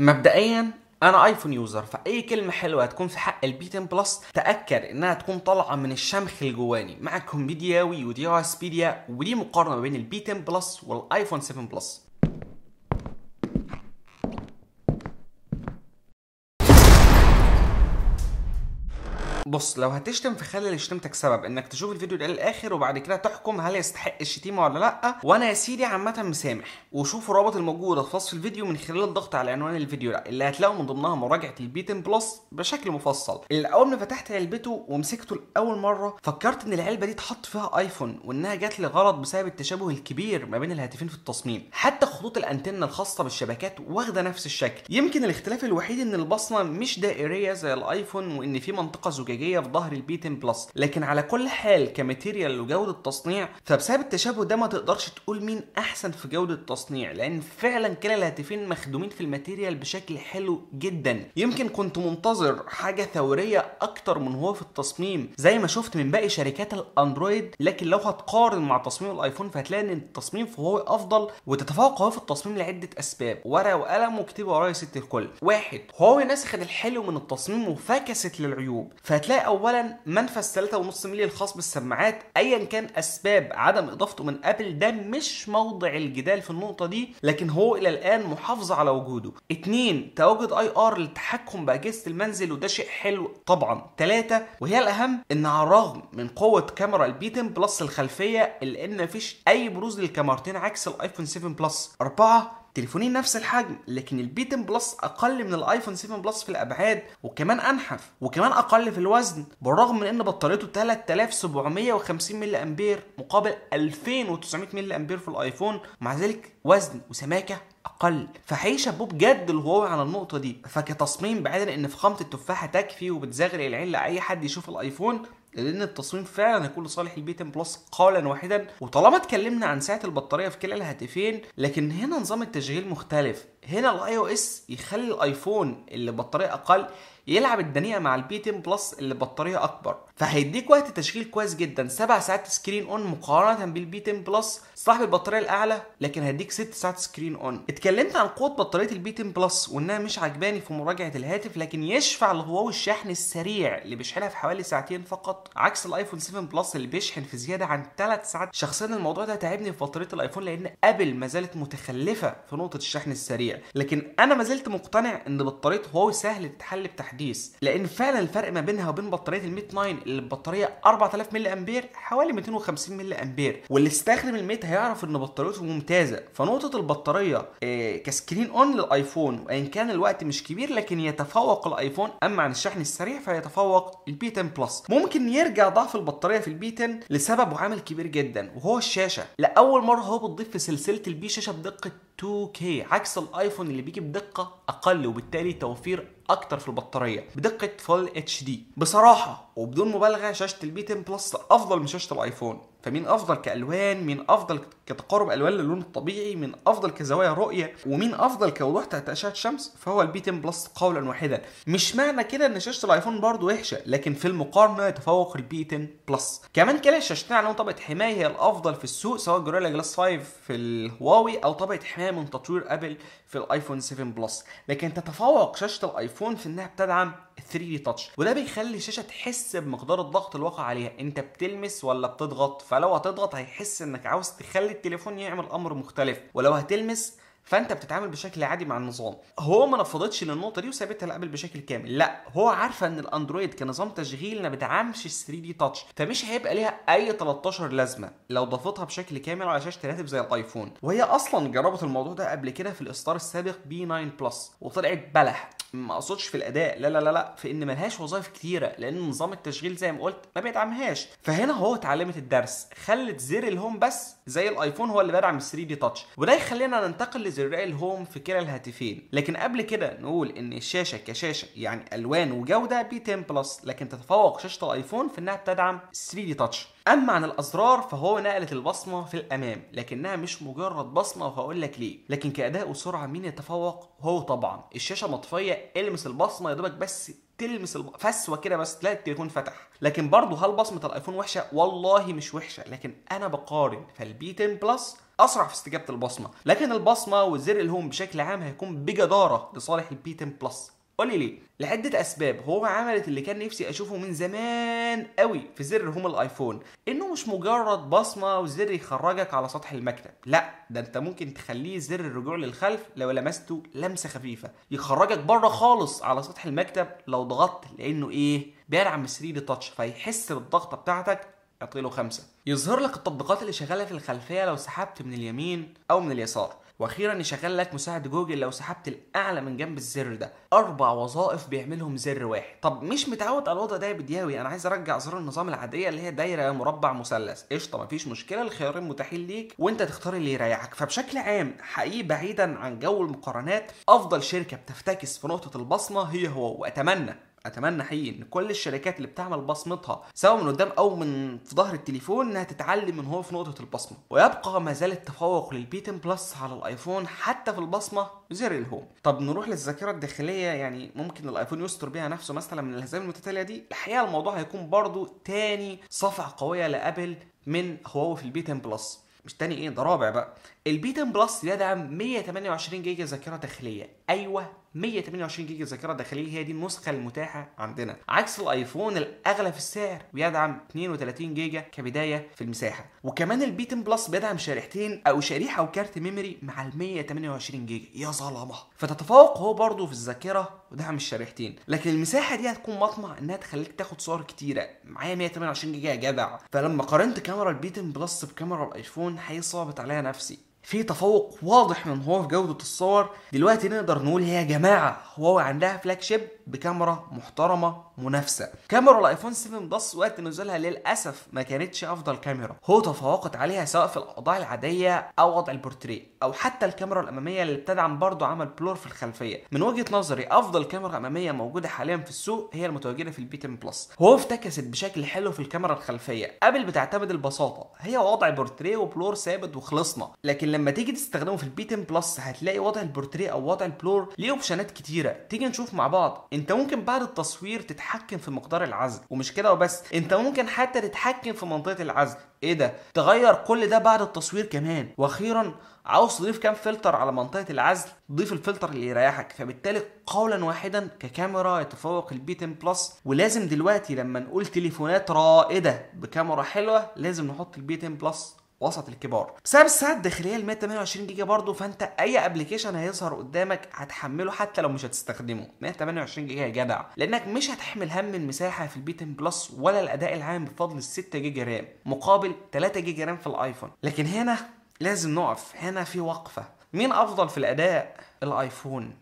مبدئيا انا ايفون يوزر فاي كلمه حلوه هتكون في حق البي 10 بلس تاكد انها تكون طالعه من الشمخ الجواني مع كومبيدياوي ودي او اسبيديا ودي مقارنه ما بين البي 10 بلس والايفون 7 بلس بص لو هتشتم في خلي شتمتك سبب انك تشوف الفيديو ده للاخر وبعد كده تحكم هل يستحق الشتيمه ولا لا وانا يا سيدي عامه مسامح وشوفوا الرابط الموجود في وصف الفيديو من خلال الضغط على عنوان الفيديو ده اللي هتلاقوا من ضمنها مراجعه البي 10 بلس بشكل مفصل اللي اول ما فتحت علبته ومسكته لاول مره فكرت ان العلبه دي اتحط فيها ايفون وانها جات لي غلط بسبب التشابه الكبير ما بين الهاتفين في التصميم حتى خطوط الانتنه الخاصه بالشبكات واخده نفس الشكل يمكن الاختلاف الوحيد ان البصمه مش دائريه زي الايفون وان في منطقه زجاجيه في ظهر البي 10 بلس لكن على كل حال كماتيريال وجوده تصنيع فبسبب التشابه ده ما تقدرش تقول مين احسن في جوده التصنيع لان فعلا كلا الهاتفين مخدومين في الماتيريال بشكل حلو جدا يمكن كنت منتظر حاجه ثوريه اكتر من هو في التصميم زي ما شفت من باقي شركات الاندرويد لكن لو هتقارن مع تصميم الايفون فهتلاقي ان التصميم في هواوي افضل وتتفوق هواوي في التصميم لعده اسباب ورقه وقلم واكتبوا ورايا ست الكل واحد هواوي نسخت الحلو من التصميم وفكست للعيوب فهتلاقي اولا منفذ 3.5 مللي الخاص بالسماعات ايا كان اسباب عدم اضافته من ابل ده مش موضع الجدال في النقطه دي لكن هو الى الان محافظ على وجوده اتنين تواجد اي ار للتحكم باجهزه المنزل وده شيء حلو طبعا ثلاثة وهي الاهم ان على الرغم من قوه كاميرا البي 10 بلس الخلفيه الا ان مفيش اي بروز للكاميرتين عكس الايفون 7 بلس أربعة تليفونين نفس الحجم لكن البي 10 بلس اقل من الايفون 7 بلس في الابعاد وكمان انحف وكمان اقل في الوزن بالرغم من ان بطاريته 3750 ملي امبير مقابل 2900 ملي امبير في الايفون مع ذلك وزن وسماكه اقل فحقيقي شابوه بجد الهواوي على النقطه دي فكتصميم بعيدا ان فخامه التفاحه تكفي وبتزغري العين لاي حد يشوف الايفون لان التصميم فعلا هيكون لصالح البي 10 بلس قولا واحدا وطالما اتكلمنا عن سعه البطاريه في كلا الهاتفين لكن هنا نظام التشغيل مختلف هنا الاي او اس يخلي الايفون اللي بطاريه اقل يلعب الدنيئه مع البي 10 بلس اللي بطاريه اكبر فهيديك وقت تشغيل كويس جدا 7 ساعات سكرين اون مقارنه بالبي 10 بلس صاحب البطاريه الاعلى لكن هيديك 6 ساعات سكرين اون اتكلمت عن قوه بطاريه البي 10 بلس وانها مش عجباني في مراجعه الهاتف لكن يشفع لهواوي الشحن السريع اللي بيشحنها في حوالي ساعتين فقط عكس الايفون 7 بلس اللي بيشحن في زياده عن 3 ساعات شخصيا الموضوع ده تعبني في بطاريه الايفون لان ابل ما زالت متخلفه في نقطه الشحن السريع لكن انا ما زلت مقتنع ان بطاريه هواوي سهل تتحل بتحديث لان فعلا الفرق ما بينها وبين بطاريه الميت 9 اللي البطاريه 4000 ملي امبير حوالي 250 ملي امبير واللي استخدم الميت هيعرف ان بطاريته ممتازه فنقطه البطاريه إيه كسكرين اون للايفون وان كان الوقت مش كبير لكن يتفوق الايفون اما عن الشحن السريع فيتفوق البي 10 بلس ممكن يرجع ضعف البطاريه في البي 10 لسبب وعامل كبير جدا وهو الشاشه لاول مره هو بتضيف في سلسله البي شاشه بدقه 2K عكس الايفون اللي بيجي بدقه اقل وبالتالي توفير اكتر في البطاريه بدقه فول اتش دي بصراحه وبدون مبالغه شاشه البي 10 بلس افضل من شاشه الايفون فمين افضل كالوان مين افضل كتقارب الوان للون الطبيعي مين افضل كزوايا رؤيه ومين افضل كوضوح تحت اشعه الشمس فهو البي 10 بلس قولا واحدا مش معنى كده ان شاشه الايفون برضه وحشه لكن في المقارنه يتفوق البي 10 بلس كمان كلا الشاشتين عليهم طبقه حمايه هي الافضل في السوق سواء جوريلا جلاس 5 في الهواوي او طبقه حمايه من تطوير ابل في الايفون 7 بلس لكن تتفوق شاشه الايفون في انها بتدعم 3 دي تاتش وده بيخلي الشاشه تحس بمقدار الضغط الواقع عليها انت بتلمس ولا بتضغط فلو هتضغط هيحس انك عاوز تخلي التليفون يعمل امر مختلف ولو هتلمس فانت بتتعامل بشكل عادي مع النظام هو ما نفضتش للنقطه دي وسابتها لابل بشكل كامل لا هو عارفه ان الاندرويد كنظام تشغيل ما بيدعمش 3 دي تاتش فمش هيبقى ليها اي 13 لازمه لو ضافتها بشكل كامل على شاشه الهاتف زي الايفون وهي اصلا جربت الموضوع ده قبل كده في الاصدار السابق بي 9 بلس وطلعت بلح ما اقصدش في الاداء لا لا لا لا في ان ملهاش وظائف كتيره لان نظام التشغيل زي ما قلت ما بيدعمهاش فهنا هو اتعلمت الدرس خلت زر الهوم بس زي الايفون هو اللي بيدعم 3 دي تاتش وده يخلينا ننتقل لزراء الهوم في كلا الهاتفين لكن قبل كده نقول ان الشاشه كشاشه يعني الوان وجوده بي 10 بلس لكن تتفوق شاشه الايفون في انها بتدعم 3 دي تاتش اما عن الازرار فهو نقلت البصمه في الامام لكنها مش مجرد بصمه وهقول لك ليه لكن كاداء وسرعه مين يتفوق هو طبعا الشاشه مطفيه المس البصمه يا دوبك بس تلمس الب... فسوه كده بس تلاقي التليفون فتح لكن برضه هل بصمه الايفون وحشه والله مش وحشه لكن انا بقارن فالبي 10 بلس اسرع في استجابه البصمه لكن البصمه وزر الهوم بشكل عام هيكون بجداره لصالح البي 10 بلس قولي ليه لعدة أسباب هو عملت اللي كان نفسي أشوفه من زمان قوي في زر هوم الآيفون إنه مش مجرد بصمة وزر يخرجك على سطح المكتب لا ده أنت ممكن تخليه زر الرجوع للخلف لو لمسته لمسة خفيفة يخرجك بره خالص على سطح المكتب لو ضغطت لأنه إيه بيدعم 3 دي تاتش فيحس بالضغطة بتاعتك اعطيله خمسة يظهر لك التطبيقات اللي شغالة في الخلفية لو سحبت من اليمين أو من اليسار واخيرا يشغل لك مساعد جوجل لو سحبت الاعلى من جنب الزر ده اربع وظائف بيعملهم زر واحد طب مش متعود على الوضع ده يا بدياوي انا عايز ارجع زر النظام العاديه اللي هي دايره مربع مثلث قشطه مفيش مشكله الخيارين متاحين ليك وانت تختار اللي يريحك فبشكل عام حقيقي بعيدا عن جو المقارنات افضل شركه بتفتكس في نقطه البصمه هي هو واتمنى اتمنى حقيقي ان كل الشركات اللي بتعمل بصمتها سواء من قدام او من في ظهر التليفون انها تتعلم من هو في نقطه البصمه ويبقى ما زال التفوق للبي 10 بلس على الايفون حتى في البصمه زر الهوم طب نروح للذاكره الداخليه يعني ممكن الايفون يستر بيها نفسه مثلا من الهزائم المتتاليه دي الحقيقه الموضوع هيكون برضو تاني صفعه قويه لابل من هواوي في البي 10 بلس مش تاني ايه ده رابع بقى البي 10 بلس يدعم 128 جيجا ذاكره داخليه ايوه 128 جيجا ذاكره داخليه هي دي النسخه المتاحه عندنا عكس الايفون الاغلى في السعر بيدعم 32 جيجا كبدايه في المساحه وكمان البي 10 بلس بيدعم شريحتين او شريحه وكارت ميموري مع ال 128 جيجا يا ظلمه فتتفوق هو برضه في الذاكره ودعم الشريحتين لكن المساحه دي هتكون مطمع انها تخليك تاخد صور كتيره معايا 128 جيجا يا جدع فلما قارنت كاميرا البي 10 بلس بكاميرا الايفون حقيقي صعبت عليا نفسي في تفوق واضح من هو في جودة الصور دلوقتي نقدر نقول يا جماعة هواوي عندها فلاج شيب بكاميرا محترمة منافسة كاميرا الايفون 7 بلس وقت نزولها للأسف ما كانتش أفضل كاميرا هو تفوقت عليها سواء في الأوضاع العادية أو وضع البورتريه أو حتى الكاميرا الأمامية اللي بتدعم برضه عمل بلور في الخلفية من وجهة نظري أفضل كاميرا أمامية موجودة حاليا في السوق هي المتواجدة في البي 10 بلس هو افتكست بشكل حلو في الكاميرا الخلفية ابل بتعتمد البساطة هي وضع بورتريه وبلور ثابت وخلصنا لكن لما تيجي تستخدمه في البي 10 بلس هتلاقي وضع البورتريه او وضع البلور ليه اوبشنات كتيره تيجي نشوف مع بعض انت ممكن بعد التصوير تتحكم في مقدار العزل ومش كده وبس انت ممكن حتى تتحكم في منطقه العزل ايه ده تغير كل ده بعد التصوير كمان واخيرا عاوز تضيف كام فلتر على منطقه العزل ضيف الفلتر اللي يريحك فبالتالي قولا واحدا ككاميرا يتفوق البي 10 بلس ولازم دلوقتي لما نقول تليفونات رائده بكاميرا حلوه لازم نحط البي 10 بلس وسط الكبار بسبب الساعه الداخليه ال 128 جيجا برضه فانت اي ابلكيشن هيظهر قدامك هتحمله حتى لو مش هتستخدمه 128 جيجا يا جدع لانك مش هتحمل هم المساحه في البي 10 بلس ولا الاداء العام بفضل ال 6 جيجا رام مقابل 3 جيجا رام في الايفون لكن هنا لازم نقف هنا في وقفه مين افضل في الاداء الايفون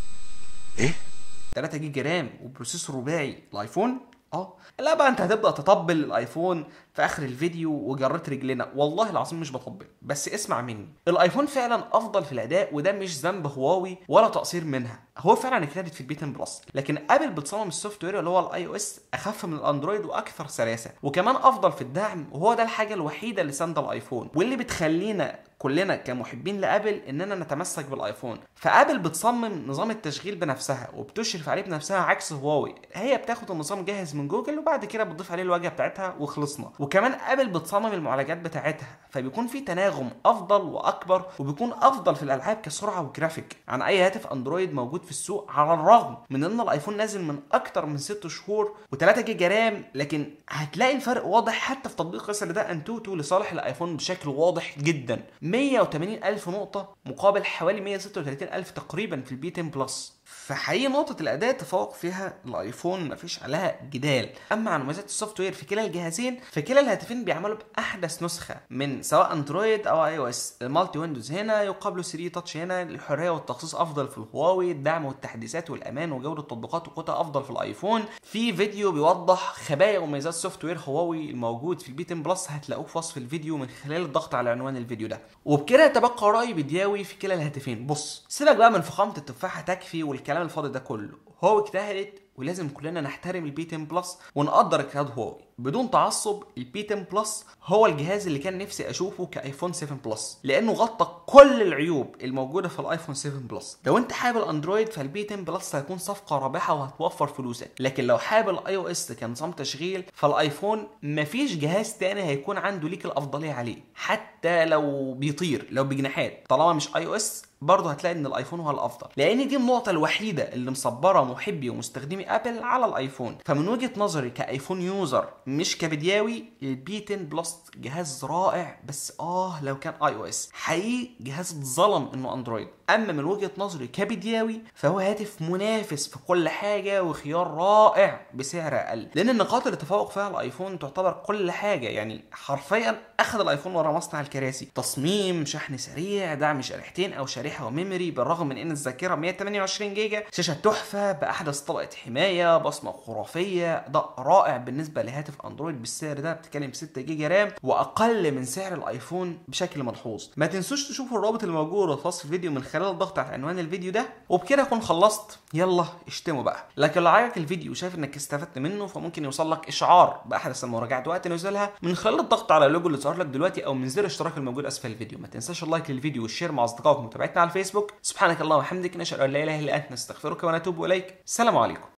ايه 3 جيجا رام وبروسيسور رباعي الايفون اه لا بقى انت هتبدا تطبل الايفون في اخر الفيديو وجريت رجلنا والله العظيم مش بطبل بس اسمع مني الايفون فعلا افضل في الاداء وده مش ذنب هواوي ولا تقصير منها هو فعلا اجتهدت في البي 10 بلس لكن ابل بتصمم السوفت وير اللي هو الاي او اس اخف من الاندرويد واكثر سلاسه وكمان افضل في الدعم وهو ده الحاجه الوحيده اللي ساند الايفون واللي بتخلينا كلنا كمحبين لابل اننا نتمسك بالايفون فابل بتصمم نظام التشغيل بنفسها وبتشرف عليه بنفسها عكس هواوي هي بتاخد النظام جاهز من جوجل وبعد كده بتضيف عليه الواجهه بتاعتها وخلصنا وكمان ابل بتصمم المعالجات بتاعتها فبيكون في تناغم افضل واكبر وبيكون افضل في الالعاب كسرعه وجرافيك عن اي هاتف اندرويد موجود في السوق على الرغم من ان الايفون نازل من اكتر من 6 شهور و3 جيجا رام لكن هتلاقي الفرق واضح حتى في تطبيق ياسر ده انتوتو لصالح الايفون بشكل واضح جدا 180 الف نقطه مقابل حوالي 136 الف تقريبا في البي 10 بلس فحقيقي نقطة الأداء تفوق فيها الأيفون مفيش عليها جدال، أما عن مميزات السوفت وير في كلا الجهازين فكلا الهاتفين بيعملوا بأحدث نسخة من سواء أندرويد أو أي أو إس، المالتي ويندوز هنا يقابله 3 تاتش هنا، الحرية والتخصيص أفضل في الهواوي، الدعم والتحديثات والأمان وجودة التطبيقات وقوتها أفضل في الأيفون، في فيديو بيوضح خبايا ومميزات سوفت وير هواوي الموجود في البي 10 بلس هتلاقوه في وصف الفيديو من خلال الضغط على عنوان الفيديو ده، وبكده يتبقى رأي بدياوي في كلا الهاتفين، بص سيبك بقى من فخامة التفاحة تكفي والكلام الفاضي ده كله هو اجتهدت ولازم كلنا نحترم البي 10 بلس ونقدر اجتهاد هواوي بدون تعصب البي 10 بلس هو الجهاز اللي كان نفسي اشوفه كايفون 7 بلس لانه غطى كل العيوب الموجوده في الايفون 7 بلس لو انت حابب الاندرويد فالبي 10 بلس هيكون صفقه رابحه وهتوفر فلوسك لكن لو حابب الاي او اس كنظام تشغيل فالايفون مفيش جهاز تاني هيكون عنده ليك الافضليه عليه حتى لو بيطير لو بجناحات طالما مش اي او اس برضه هتلاقي ان الايفون هو الافضل لان دي النقطه الوحيده اللي مصبره محبي ومستخدمي ابل على الايفون فمن وجهه نظري كايفون يوزر مش كبدياوي البي 10 بلس جهاز رائع بس اه لو كان اي او اس حقيقي جهاز اتظلم انه اندرويد اما من وجهه نظري كبدياوي فهو هاتف منافس في كل حاجه وخيار رائع بسعر اقل لان النقاط اللي تفوق فيها الايفون تعتبر كل حاجه يعني حرفيا اخذ الايفون ورا مصنع الكراسي تصميم شحن سريع دعم شريحتين او شريحه وميموري بالرغم من ان الذاكره 128 جيجا شاشه تحفه باحدث طبقه حمايه بصمه خرافيه ده رائع بالنسبه لهاتف اندرويد بالسعر ده بتتكلم 6 جيجا رام واقل من سعر الايفون بشكل ملحوظ ما تنسوش تشوفوا الرابط الموجود في وصف الفيديو من خلال الضغط على عنوان الفيديو ده وبكده اكون خلصت يلا اشتموا بقى لكن لو عجبك الفيديو وشايف انك استفدت منه فممكن يوصل لك اشعار باحدث المراجعات وقت نزولها من خلال الضغط على اللوجو اللي ظهر لك دلوقتي او من زر الاشتراك الموجود اسفل الفيديو ما تنساش اللايك للفيديو والشير مع اصدقائك ومتابعتنا على الفيسبوك سبحانك اللهم وبحمدك نشهد ان لا اله الا انت نستغفرك ونتوب اليك السلام عليكم